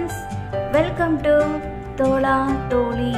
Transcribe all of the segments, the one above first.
friends welcome to தோளா தோழி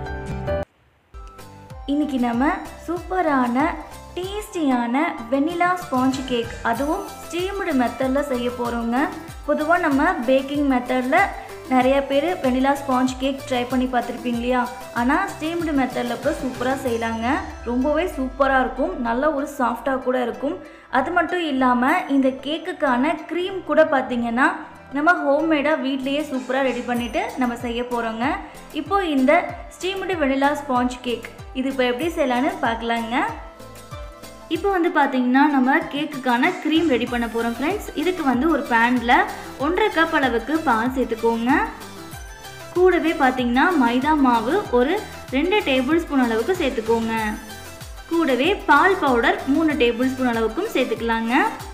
இன்னைக்கு நம்ம சூப்பரான டேஸ்டியான வெனிலா ஸ்பாஞ்ச் கேக் அதுவும் ஸ்டீம்டு மெத்தடில் செய்ய போகிறோங்க பொதுவாக நம்ம பேக்கிங் மெத்தடில் நிறைய பேர் வெனிலா ஸ்பாஞ்ச் கேக் ட்ரை பண்ணி பார்த்துருப்பீங்க இல்லையா ஆனால் ஸ்டீம்டு மெத்தடில் கூட சூப்பராக செய்யலாங்க ரொம்பவே சூப்பராக இருக்கும் நல்ல ஒரு சாஃப்டாக கூட இருக்கும் அது மட்டும் இல்லாமல் இந்த கேக்குக்கான க்ரீம் கூட பார்த்தீங்கன்னா நம்ம ஹோம்மேடாக வீட்லேயே சூப்பராக ரெடி பண்ணிவிட்டு நம்ம செய்ய போகிறோங்க இப்போ இந்த ஸ்டீம்டு வெனிலா ஸ்பாஞ்ச் கேக் இது இப்போ எப்படி செய்யலான்னு பார்க்கலாங்க இப்போ வந்து பார்த்தீங்கன்னா நம்ம கேக்குக்கான க்ரீம் ரெடி பண்ண போகிறோம் ஃப்ரெண்ட்ஸ் இதுக்கு வந்து ஒரு பேனில் ஒன்றரை கப் அளவுக்கு பால் சேர்த்துக்கோங்க கூடவே பார்த்தீங்கன்னா மைதா மாவு ஒரு ரெண்டு டேபிள் ஸ்பூன் அளவுக்கு சேர்த்துக்கோங்க கூடவே பால் பவுடர் மூணு டேபிள் ஸ்பூன் அளவுக்கும் சேர்த்துக்கலாங்க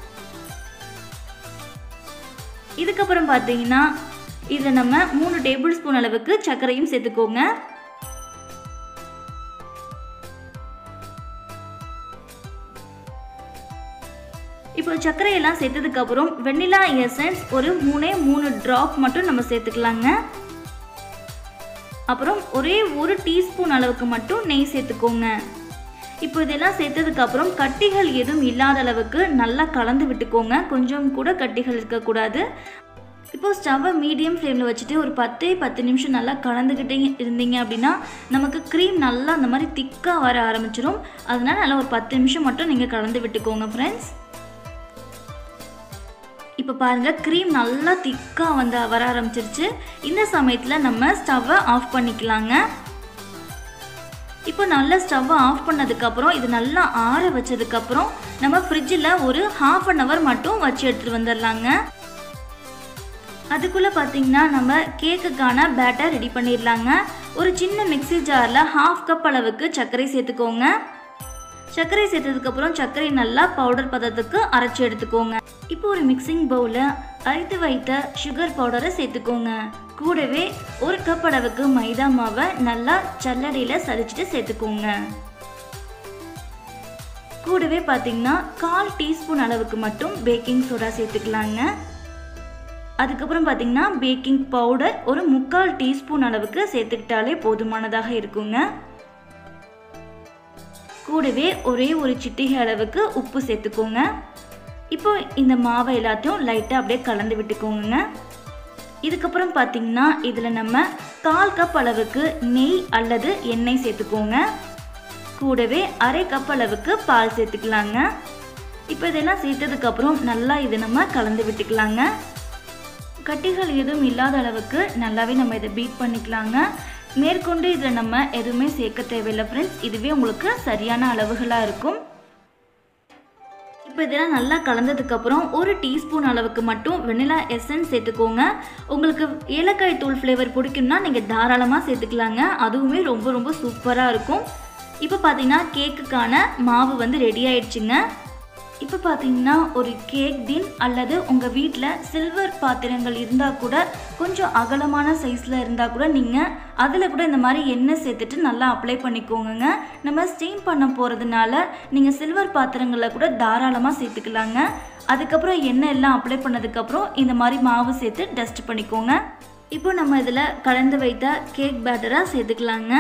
இதுக்கப்புறம் பார்த்தீங்கன்னா இதில் நம்ம மூணு டேபிள் ஸ்பூன் அளவுக்கு சர்க்கரையும் சேர்த்துக்கோங்க இப்போ சர்க்கரையெல்லாம் சேர்த்ததுக்கப்புறம் வெண்ணிலா எசன்ஸ் ஒரு மூணே மூணு ட்ராப் மட்டும் நம்ம சேர்த்துக்கலாங்க அப்புறம் ஒரே ஒரு டீஸ்பூன் அளவுக்கு மட்டும் நெய் சேர்த்துக்கோங்க இப்போ இதெல்லாம் சேர்த்ததுக்கப்புறம் கட்டிகள் எதுவும் இல்லாத அளவுக்கு நல்லா கலந்து விட்டுக்கோங்க கொஞ்சம் கூட கட்டிகள் இருக்கக்கூடாது இப்போ ஸ்டவ்வை மீடியம் ஃப்ளேமில் வச்சுட்டு ஒரு பத்தே பத்து நிமிஷம் நல்லா கலந்துக்கிட்டே இருந்தீங்க அப்படின்னா நமக்கு க்ரீம் நல்லா அந்த மாதிரி திக்காக வர ஆரம்பிச்சிடும் அதனால நல்லா ஒரு பத்து நிமிஷம் மட்டும் நீங்கள் கலந்து விட்டுக்கோங்க ஃப்ரெண்ட்ஸ் இப்போ பாருங்கள் க்ரீம் நல்லா திக்காக வந்து வர ஆரம்பிச்சிருச்சு இந்த சமயத்தில் நம்ம ஸ்டவ்வை ஆஃப் பண்ணிக்கலாங்க இப்போ நல்லா ஸ்டவ்வை ஆஃப் பண்ணதுக்கப்புறம் இது நல்லா ஆற வச்சதுக்கப்புறம் நம்ம ஃப்ரிட்ஜில் ஒரு ஹாஃப் அன் ஹவர் மட்டும் வச்சு எடுத்துகிட்டு வந்துடலாங்க அதுக்குள்ளே பார்த்தீங்கன்னா நம்ம கேக்குக்கான பேட்டர் ரெடி பண்ணிடலாங்க ஒரு சின்ன மிக்சி ஜாரில் ஹாஃப் கப் அளவுக்கு சர்க்கரை சேர்த்துக்கோங்க சர்க்கரை சேர்த்ததுக்கப்புறம் சர்க்கரை நல்லா பவுடர் பதத்துக்கு அரைச்சி எடுத்துக்கோங்க இப்போ ஒரு மிக்சிங் பவுலில் அரைத்து வைத்த சுகர் பவுடரை சேர்த்துக்கோங்க கூடவே ஒரு கப் அளவுக்கு மைதா மாவை நல்லா சல்லடையில் சலிச்சிட்டு சேர்த்துக்கோங்க கூடவே பார்த்தீங்கன்னா கால் டீஸ்பூன் அளவுக்கு மட்டும் பேக்கிங் சோடா சேர்த்துக்கலாங்க அதுக்கப்புறம் பார்த்தீங்கன்னா பேக்கிங் பவுடர் ஒரு முக்கால் டீஸ்பூன் அளவுக்கு சேர்த்துக்கிட்டாலே போதுமானதாக இருக்குங்க கூடவே ஒரே ஒரு சிட்டிகை அளவுக்கு உப்பு சேர்த்துக்கோங்க இப்போ இந்த மாவை எல்லாத்தையும் லைட்டாக அப்படியே கலந்து விட்டுக்கோங்க இதுக்கப்புறம் பார்த்தீங்கன்னா இதில் நம்ம கால் கப் அளவுக்கு நெய் அல்லது எண்ணெய் சேர்த்துக்கோங்க கூடவே அரை கப் அளவுக்கு பால் சேர்த்துக்கலாங்க இப்போ இதெல்லாம் சேர்த்ததுக்கப்புறம் நல்லா இதை நம்ம கலந்து விட்டுக்கலாங்க கட்டிகள் எதுவும் இல்லாத அளவுக்கு நல்லாவே நம்ம இதை பீட் பண்ணிக்கலாங்க மேற்கொண்டு இதில் நம்ம எதுவுமே சேர்க்க தேவையில்லை ஃப்ரெண்ட்ஸ் இதுவே உங்களுக்கு சரியான அளவுகளாக இருக்கும் இப்போ இதெல்லாம் நல்லா கலந்ததுக்கப்புறம் ஒரு டீஸ்பூன் அளவுக்கு மட்டும் வெனிலா எசன்ஸ் சேர்த்துக்கோங்க உங்களுக்கு ஏலக்காய் தூள் ஃப்ளேவர் பிடிக்கும்னா நீங்கள் தாராளமாக சேர்த்துக்கலாங்க அதுவுமே ரொம்ப ரொம்ப சூப்பராக இருக்கும் இப்போ பார்த்தீங்கன்னா கேக்குக்கான மாவு வந்து ரெடி ஆயிடுச்சுங்க இப்போ பார்த்தீங்கன்னா ஒரு கேக் டின் அல்லது உங்கள் வீட்டில் சில்வர் பாத்திரங்கள் இருந்தால் கூட கொஞ்சம் அகலமான சைஸில் இருந்தால் கூட நீங்கள் அதில் கூட இந்த மாதிரி எண்ணெய் சேர்த்துட்டு நல்லா அப்ளை பண்ணிக்கோங்க நம்ம ஸ்டீம் பண்ண போகிறதுனால நீங்கள் சில்வர் பாத்திரங்களில் கூட தாராளமாக சேர்த்துக்கலாங்க அதுக்கப்புறம் எண்ணெய் எல்லாம் அப்ளை பண்ணதுக்கப்புறம் இந்த மாதிரி மாவு சேர்த்து டஸ்ட் பண்ணிக்கோங்க இப்போ நம்ம இதில் கலந்து வைத்த கேக் பேட்டராக சேர்த்துக்கலாங்க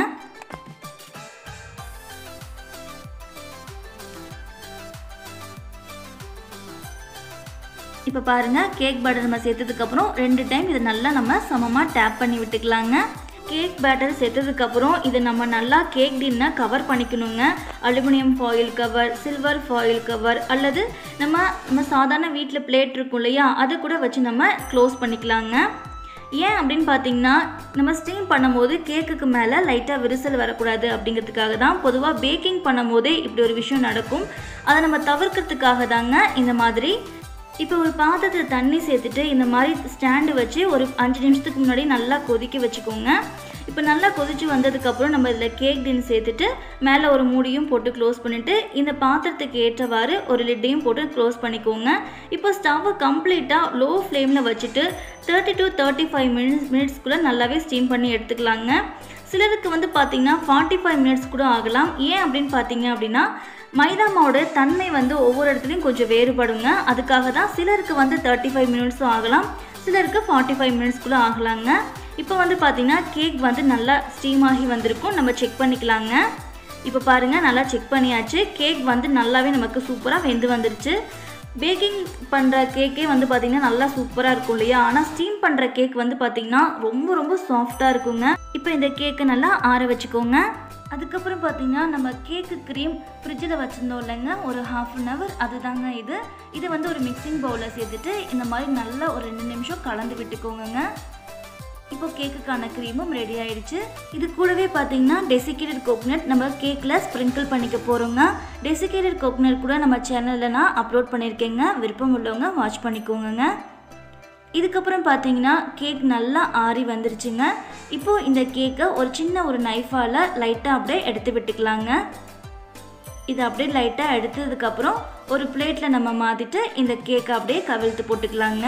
இப்போ பாருங்கள் கேக் பேட்டர் நம்ம சேர்த்ததுக்கப்புறம் ரெண்டு டைம் இதை நல்லா நம்ம சமமாக டேப் பண்ணி விட்டுக்கலாங்க கேக் பேட்டர் சேர்த்ததுக்கப்புறம் இதை நம்ம நல்லா கேக் டின்னை கவர் பண்ணிக்கணுங்க aluminium foil cover silver foil cover அல்லது நம்ம நம்ம சாதாரண வீட்டில் பிளேட் இருக்கும் இல்லையா அதை கூட வச்சு நம்ம க்ளோஸ் பண்ணிக்கலாங்க ஏன் அப்படின்னு பார்த்தீங்கன்னா நம்ம ஸ்டீம் பண்ணும்போது கேக்குக்கு மேலே லைட்டாக விரிசல் வரக்கூடாது அப்படிங்கிறதுக்காக தான் பொதுவாக பேக்கிங் பண்ணும்போதே இப்படி ஒரு விஷயம் நடக்கும் அதை நம்ம தவிர்க்கிறதுக்காக தாங்க இந்த மாதிரி இப்போ ஒரு பாத்திரத்தில் தண்ணி சேர்த்துட்டு இந்த மாதிரி ஸ்டாண்டு வச்சு ஒரு அஞ்சு நிமிஷத்துக்கு முன்னாடி நல்லா கொதிக்க வச்சுக்கோங்க இப்போ நல்லா கொதிச்சு வந்ததுக்கப்புறம் நம்ம இதில் கேக் டின் சேர்த்துட்டு மேலே ஒரு மூடியும் போட்டு க்ளோஸ் பண்ணிவிட்டு இந்த பாத்திரத்துக்கு ஏற்றவாறு ஒரு லிட்டையும் போட்டு க்ளோஸ் பண்ணிக்கோங்க இப்போ ஸ்டவ்வை கம்ப்ளீட்டாக லோ ஃப்ளேமில் வச்சுட்டு thirty to thirty five minutes மினிட்ஸ்க்குள்ளே நல்லாவே ஸ்டீம் பண்ணி எடுத்துக்கலாங்க சிலருக்கு வந்து பார்த்திங்கன்னா ஃபார்ட்டி ஃபைவ் மினிட்ஸ் கூட ஆகலாம் ஏன் அப்படின்னு பார்த்தீங்க அப்படின்னா மைதா மாவோட தன்மை வந்து ஒவ்வொரு இடத்துலையும் கொஞ்சம் வேறுபடுங்க அதுக்காக தான் சிலருக்கு வந்து தேர்ட்டி ஃபைவ் மினிட்ஸும் ஆகலாம் சிலருக்கு ஃபார்ட்டி ஃபைவ் மினிட்ஸ்க்குள்ளே ஆகலாங்க இப்போ வந்து பார்த்திங்கன்னா கேக் வந்து நல்லா ஸ்டீம் ஆகி வந்திருக்கும் நம்ம செக் பண்ணிக்கலாங்க இப்போ பாருங்கள் நல்லா செக் பண்ணியாச்சு கேக் வந்து நல்லாவே நமக்கு சூப்பராக வெந்து வந்துருச்சு பேக்கிங் பண்ணுற கேக்கே வந்து பார்த்திங்கன்னா நல்லா சூப்பராக இருக்கும் இல்லையா ஆனால் ஸ்டீம் பண்ணுற கேக் வந்து பார்த்திங்கன்னா ரொம்ப ரொம்ப சாஃப்டாக இருக்குங்க இப்போ இந்த கேக்கை நல்லா ஆற வச்சுக்கோங்க அதுக்கப்புறம் பார்த்தீங்கன்னா நம்ம கேக்கு க்ரீம் ஃப்ரிட்ஜில் வச்சுருந்தோம் இல்லைங்க ஒரு ஹாஃப் அன் ஹவர் அதுதாங்க இது இதை வந்து ஒரு மிக்சிங் பவுலில் சேர்த்துட்டு இந்த மாதிரி நல்லா ஒரு ரெண்டு நிமிஷம் கலந்து விட்டுக்கோங்க இப்போ கேக்குக்கான க்ரீமும் ரெடி ஆயிடுச்சு இது கூடவே பார்த்தீங்கன்னா டெசிகேட்டட் கோகனட் நம்ம கேக்கில் ஸ்ப்ரிங்கிள் பண்ணிக்க போகிறோங்க டெசிகேட்டட் கோகனட் கூட நம்ம சேனலில் நான் அப்லோட் பண்ணியிருக்கேங்க விருப்பம் உள்ளவங்க வாட்ச் பண்ணிக்கோங்க இதுக்கப்புறம் பார்த்தீங்கன்னா கேக் நல்லா ஆறி வந்துருச்சுங்க இப்போது இந்த கேக்கை ஒரு சின்ன ஒரு நைஃபால் லைட்டாக அப்படியே எடுத்து விட்டுக்கலாங்க இதை அப்படியே லைட்டாக எடுத்ததுக்கப்புறம் ஒரு பிளேட்டில் நம்ம மாற்றிட்டு இந்த கேக்கை அப்படியே கவிழ்த்து போட்டுக்கலாங்க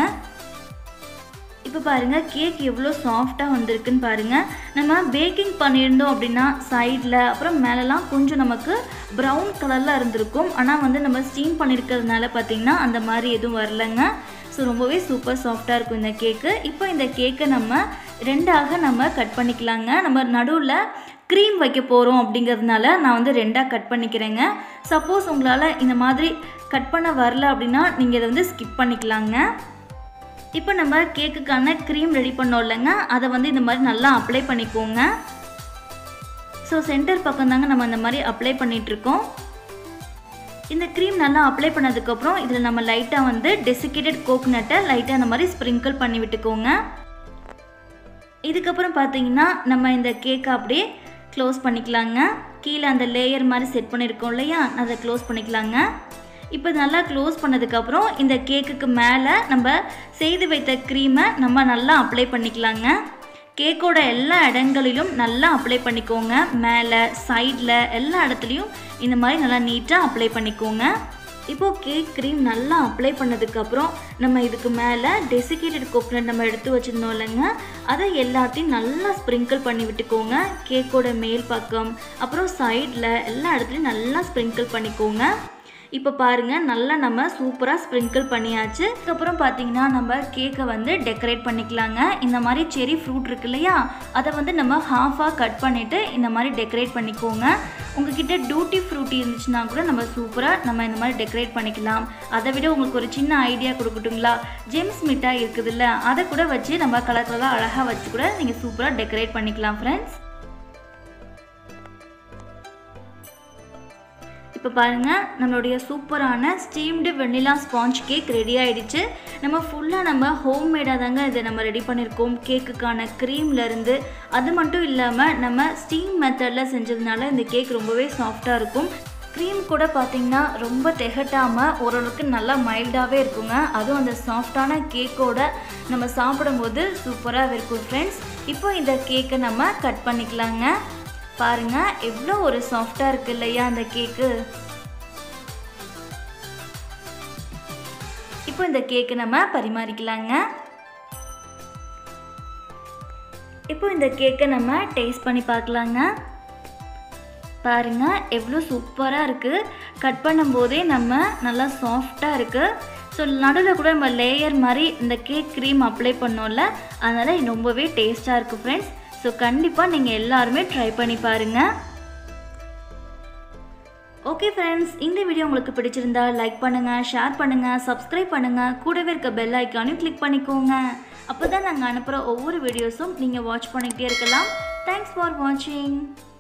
இப்போ பாருங்கள் கேக் எவ்வளோ சாஃப்டாக வந்திருக்குன்னு பாருங்கள் நம்ம பேக்கிங் பண்ணியிருந்தோம் அப்படின்னா சைடில் அப்புறம் மேலெலாம் கொஞ்சம் நமக்கு ப்ரௌன் கலரில் இருந்திருக்கும் ஆனால் வந்து நம்ம ஸ்டீம் பண்ணியிருக்கிறதுனால பார்த்திங்கன்னா அந்த மாதிரி எதுவும் வரலங்க ஸோ ரொம்பவே சூப்பர் சாஃப்டாக இருக்கும் இந்த கேக்கு இப்போ இந்த கேக்கை நம்ம ரெண்டாக நம்ம கட் பண்ணிக்கலாங்க நம்ம நடுவில் க்ரீம் வைக்க போகிறோம் அப்படிங்கிறதுனால நான் வந்து ரெண்டாக கட் பண்ணிக்கிறேங்க சப்போஸ் உங்களால் இந்த மாதிரி கட் பண்ண வரல அப்படின்னா நீங்கள் இதை வந்து ஸ்கிப் பண்ணிக்கலாங்க இப்போ நம்ம கேக்குக்கான க்ரீம் ரெடி பண்ணோம் இல்லைங்க அதை வந்து இந்த மாதிரி நல்லா அப்ளை பண்ணிக்கோங்க ஸோ சென்டர் பக்கம் தாங்க நம்ம இந்த மாதிரி அப்ளை பண்ணிகிட்ருக்கோம் இந்த க்ரீம் நல்லா அப்ளை பண்ணதுக்கப்புறம் இதில் நம்ம லைட்டாக வந்து டெசிகேட்டட் கோகனட்டை லைட்டாக இந்த மாதிரி ஸ்ப்ரிங்கிள் பண்ணி விட்டுக்கோங்க இதுக்கப்புறம் பார்த்தீங்கன்னா நம்ம இந்த கேக்கை அப்படியே க்ளோஸ் பண்ணிக்கலாங்க கீழே அந்த லேயர் மாதிரி செட் பண்ணியிருக்கோம் இல்லையா அதை க்ளோஸ் பண்ணிக்கலாங்க இப்போ நல்லா க்ளோஸ் பண்ணதுக்கப்புறம் இந்த கேக்குக்கு மேலே நம்ம செய்து வைத்த க்ரீமை நம்ம நல்லா அப்ளை பண்ணிக்கலாங்க கேக்கோட எல்லா இடங்களிலும் நல்லா அப்ளை பண்ணிக்கோங்க மேலே சைடில் எல்லா இடத்துலையும் இந்த மாதிரி நல்லா நீட்டாக அப்ளை பண்ணிக்கோங்க இப்போது கேக் க்ரீம் நல்லா அப்ளை பண்ணதுக்கப்புறம் நம்ம இதுக்கு மேலே டெசிகேட்டட் கோகனட் நம்ம எடுத்து வச்சுருந்தோம் இல்லைங்க அதை எல்லாத்தையும் நல்லா ஸ்ப்ரிங்கிள் பண்ணி விட்டுக்கோங்க கேக்கோட மேல் பக்கம் அப்புறம் சைடில் எல்லா இடத்துலையும் நல்லா ஸ்ப்ரிங்கிள் பண்ணிக்கோங்க இப்போ பாருங்கள் நல்லா நம்ம சூப்பராக ஸ்ப்ரிங்கிள் பண்ணியாச்சு அதுக்கப்புறம் பார்த்தீங்கன்னா நம்ம கேக்கை வந்து டெக்கரேட் பண்ணிக்கலாங்க இந்த மாதிரி செரி ஃப்ரூட் இருக்கு இல்லையா அதை வந்து நம்ம ஹாஃபாக கட் பண்ணிவிட்டு இந்த மாதிரி டெக்கரேட் பண்ணிக்கோங்க உங்ககிட்ட டூட்டி ஃப்ரூட்டி இருந்துச்சுன்னா கூட நம்ம சூப்பராக நம்ம இந்த மாதிரி டெக்கரேட் பண்ணிக்கலாம் அதை விட உங்களுக்கு ஒரு சின்ன ஐடியா கொடுக்கட்டுங்களா ஜெம்ஸ் மிட்டாய் இருக்குதுல்ல அதை கூட வச்சு நம்ம கலர் கலராக அழகாக வச்சு கூட நீங்கள் சூப்பராக டெக்கரேட் பண்ணிக்கலாம் ஃப்ரெண்ட்ஸ் இப்போ பாருங்கள் நம்மளுடைய சூப்பரான steamed vanilla sponge cake ready ஆயிடுச்சு நம்ம ஃபுல்லாக நம்ம ஹோம்மேடாக தாங்க இதை நம்ம ரெடி பண்ணியிருக்கோம் கேக்குக்கான க்ரீம்லேருந்து அது மட்டும் இல்லாமல் நம்ம ஸ்டீம் மெத்தடில் செஞ்சதுனால இந்த கேக் ரொம்பவே சாஃப்டாக இருக்கும் க்ரீம் கூட பார்த்திங்கன்னா ரொம்ப திகட்டாமல் ஓரளவுக்கு நல்லா மைல்டாகவே இருக்குங்க அதுவும் அந்த சாஃப்டான கேக்கோட நம்ம சாப்பிடும்போது சூப்பராக இருக்கும் ஃப்ரெண்ட்ஸ் இப்போ இந்த கேக்கை நம்ம கட் பண்ணிக்கலாங்க பாருங்க எவ்வளோ ஒரு சாஃப்டாக இருக்கு இல்லையா அந்த கேக்கு இப்போ இந்த கேக்கு நம்ம பரிமாறிக்கலாங்க இப்போ இந்த கேக்கை நம்ம டேஸ்ட் பண்ணி பார்க்கலாங்க பாருங்க எவ்வளோ சூப்பராக இருக்குது கட் பண்ணும்போதே நம்ம நல்லா சாஃப்டாக இருக்குது ஸோ நடுவில் கூட நம்ம லேயர் மாதிரி இந்த கேக் க்ரீம் அப்ளை பண்ணோம்ல அதனால் இது ரொம்பவே டேஸ்ட்டாக இருக்குது ஃப்ரெண்ட்ஸ் ஸோ கண்டிப்பாக நீங்கள் எல்லாருமே ட்ரை பண்ணி பாருங்கள் ஓகே ஃப்ரெண்ட்ஸ் இந்த வீடியோ உங்களுக்கு பிடிச்சிருந்தா லைக் பண்ணுங்கள் ஷேர் பண்ணுங்கள் சப்ஸ்கிரைப் பண்ணுங்கள் கூடவே இருக்க பெல் ஐக்கானையும் கிளிக் பண்ணிக்கோங்க அப்போ தான் நாங்கள் அனுப்புகிற ஒவ்வொரு வீடியோஸும் நீங்கள் வாட்ச் பண்ணிக்கிட்டே இருக்கலாம் தேங்க்ஸ் ஃபார் வாட்சிங்